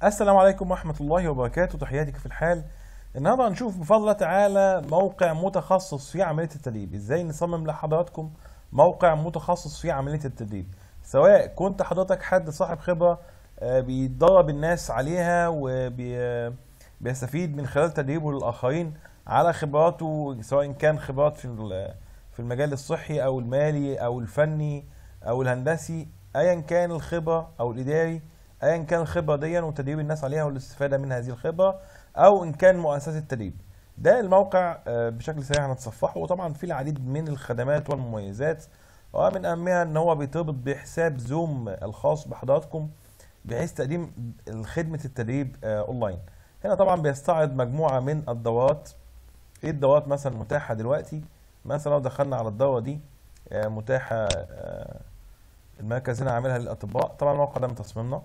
السلام عليكم ورحمة الله وبركاته تحياتي في الحال النهارده هنشوف بفضل الله تعالى موقع متخصص في عملية التدريب ازاي نصمم لحضراتكم موقع متخصص في عملية التدريب سواء كنت حضرتك حد صاحب خبرة آه، بيدرب الناس عليها وبيستفيد من خلال تدريبه للآخرين على خبراته سواء كان خبرات في ال- في المجال الصحي أو المالي أو الفني أو الهندسي أيا كان الخبرة أو الإداري ايا كان الخبره دي وتدريب الناس عليها والاستفاده من هذه الخبره او ان كان مؤسسه تدريب ده الموقع آه، بشكل سريع هنتصفحه وطبعا فيه العديد من الخدمات والمميزات ومن اهمها ان هو بيتربط بحساب زوم الخاص بحضراتكم بحيث تقديم خدمه التدريب آه، اونلاين هنا طبعا بيستعرض مجموعه من الدورات ايه الدورات مثلا متاحه دلوقتي مثلا لو دخلنا على الدوره دي آه، متاحه آه، المركز هنا عاملها للاطباء طبعا الموقع ده من تصميمنا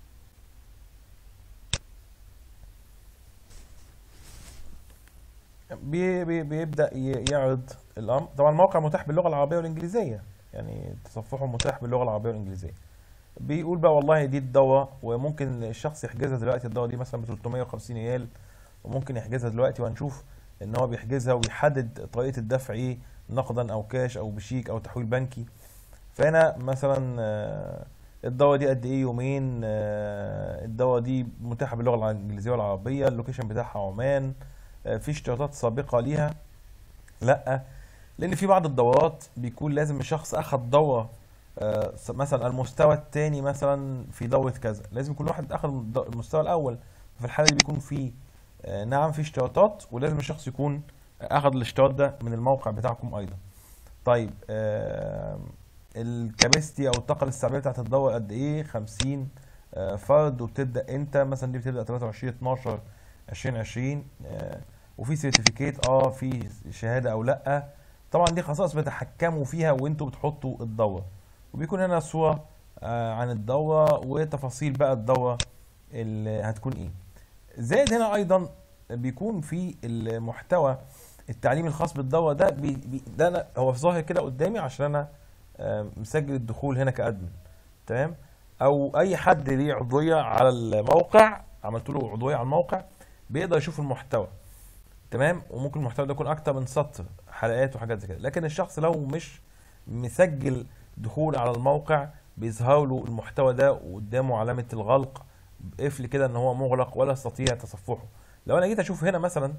بي بي بيبدأ ي- يعرض الأمر طبعا الموقع متاح باللغة العربية والإنجليزية يعني تصفحه متاح باللغة العربية والإنجليزية بيقول بقى والله دي الدورة وممكن الشخص يحجزها دلوقتي الدورة دي مثلا ب 350 ريال وممكن يحجزها دلوقتي وهنشوف ان هو بيحجزها ويحدد طريقة الدفع ايه نقدا او كاش او بشيك او تحويل بنكي فهنا مثلا آه، الدورة دي قد ايه يومين آه، الدورة دي متاحة باللغة الانجليزية والعربية اللوكيشن بتاعها عمان آه، في اشتراطات سابقة ليها لا لان في بعض الدورات بيكون لازم الشخص اخد دوره آه، س- مثلا المستوى الثاني مثلا في دوره كذا لازم كل واحد اخد الد- المستوى الاول في الحاله دي بيكون في آه، نعم في اشتراطات ولازم الشخص يكون اخد الاشتراط ده من الموقع بتاعكم ايضا طيب آه، الكاباسيتي او الطاقه الاستيعابيه بتاعت الدوره قد ايه 50 آه، فرد وبتبدا انت مثلا دي بتبدا 23 12 2020 آه، وفي سيرتيفيكيت اه في شهاده او لا طبعا دي خصائص بتحكموا فيها وانتوا بتحطوا الدوره وبيكون هنا صوره آه، عن الدوره وتفاصيل بقى الدوره اللي هتكون ايه زائد هنا ايضا بيكون في المحتوى التعليمي الخاص بالدوره ده بي بي ده أنا هو ظاهر كده قدامي عشان انا آه، مسجل الدخول هنا كادمن تمام او اي حد ليه عضويه على الموقع عملت له عضويه على الموقع بيقدر يشوف المحتوى تمام وممكن المحتوى ده يكون اكتر من سطر حلقات وحاجات زي كده لكن الشخص لو مش مسجل دخول على الموقع بيظهر له المحتوى ده وقدامه علامة الغلق قفل كده ان هو مغلق ولا يستطيع تصفحه لو انا جيت اشوف هنا مثلا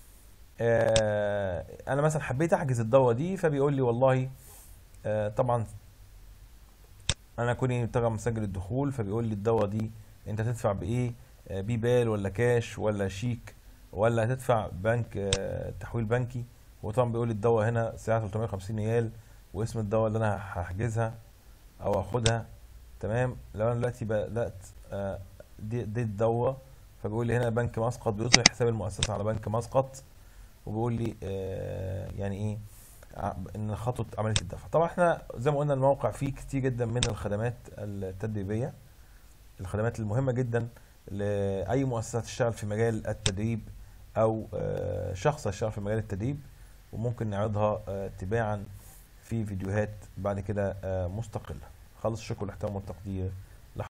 آه انا مثلا حبيت احجز الدورة دي فبيقول لي والله آه طبعا انا كوني طبعا مسجل الدخول فبيقول لي الدورة دي انت تدفع بايه آه بي بال ولا كاش ولا شيك ولا هتدفع بنك آه تحويل بنكي وطبعا بيقول لي الدورة هنا سعرها 350 ريال واسم الدورة اللي انا هحجزها او اخدها تمام لو انا دلوقتي بدات آه، دي, دي الدوره فبيقول لي هنا بنك مسقط بيظهر حساب المؤسسه على بنك مسقط وبيقول لي آه، يعني ايه ع- ان خطوه عمليه الدفع طبعا احنا زي ما قلنا الموقع فيه كتير جدا من الخدمات التدريبيه الخدمات المهمه جدا لاي مؤسسه تشتغل في مجال التدريب او آه، شخص يشتغل في مجال التدريب وممكن نعرضها آه، تباعا في فيديوهات بعد كده آه، مستقله خالص الشكر والاحترام والتقدير